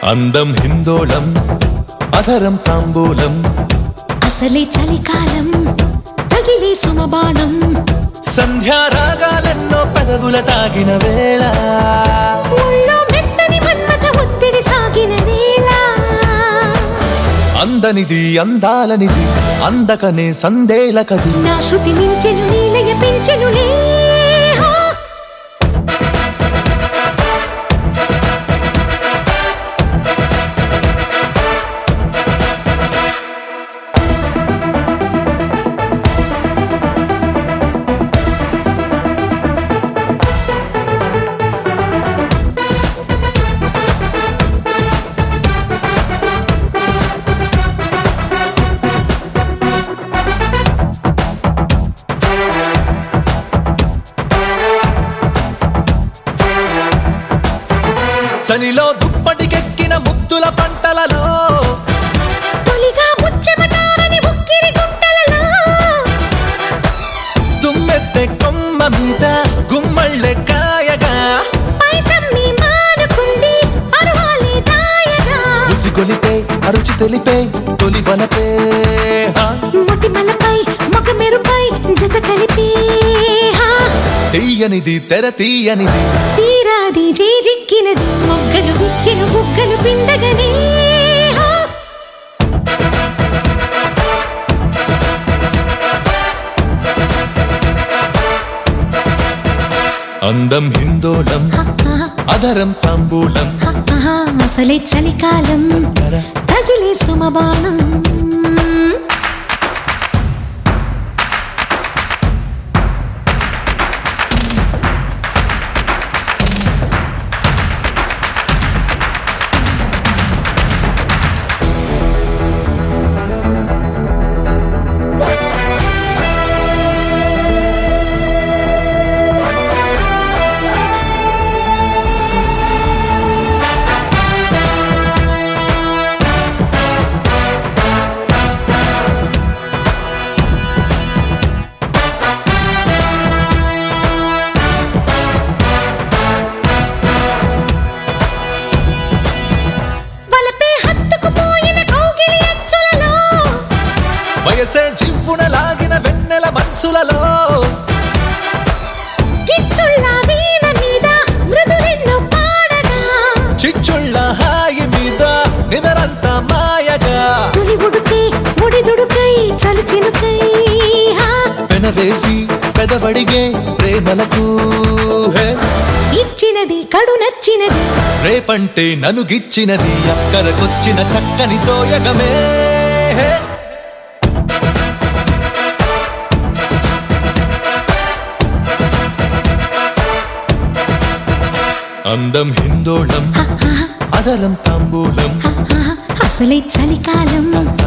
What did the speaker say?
అందం హిందోళం అధరం తాంబూలం అసలే చలికాలం తగిలే సుమబాణం సంధ్యారాగాలెన్నో పెదవుల తాగిన వేళ ఒళ్ళో మెత్తని మన్మథ ఒత్తిడి సాగిన వేళ అందనిది అందాలనిది అందకనే సందేల కది నా శృతి మించెను నీలయ పెంచెను హో చలిలో దుప్పటికెక్కిన ముద్దుల పంటలలో తొలిగా ముచ్చెమటారని ఉక్కిరి గుంటలలో దుమ్మెత్తె కొమ్మ మీద గుమ్మళ్ళె కాయగా పైటమ్మి మానుకుంది అరువాలే దాయగా ఉసిగొలిపే అరుచి తెలిపే తొలి వలపే హా. మొటిమలపై మొగ మెరుపై జత కలిపి హా తీయనిది తెర తీయనిది తీరాది జేజిక్కినది మొగ్గలు విచ్చెను బుగ్గలు పిండగనే హా అందం హిందోళం అధరం తాంబూలం ఆహా, అసలే చలికాలం తగిలే సుమబాణం వలపే హత్తుకుపోయిన కౌగిలి అచ్చులలో వయసే జివ్వున లాగిన వెన్నెల మనసులలో కిచ్చుళ్ళ వీణ మీద మృదులెన్నో పాడగా చిచ్చుళ్ళ హాయి మీద నిదరంత మాయగా తొలి ఉడుకే ఒడిదుడుకై చలి చినుకై హా పెనవేసి పెదవడిగే ప్రేమలకు హే. ఇచ్చినది కడు నచ్చినది రేపంటే నలుగిచ్చినది అక్కరకొచ్చిన చక్కని సోయగమే హే. అందం హిందోళం అదరం తాంబూలం ఆహా, అసలే చలికాలం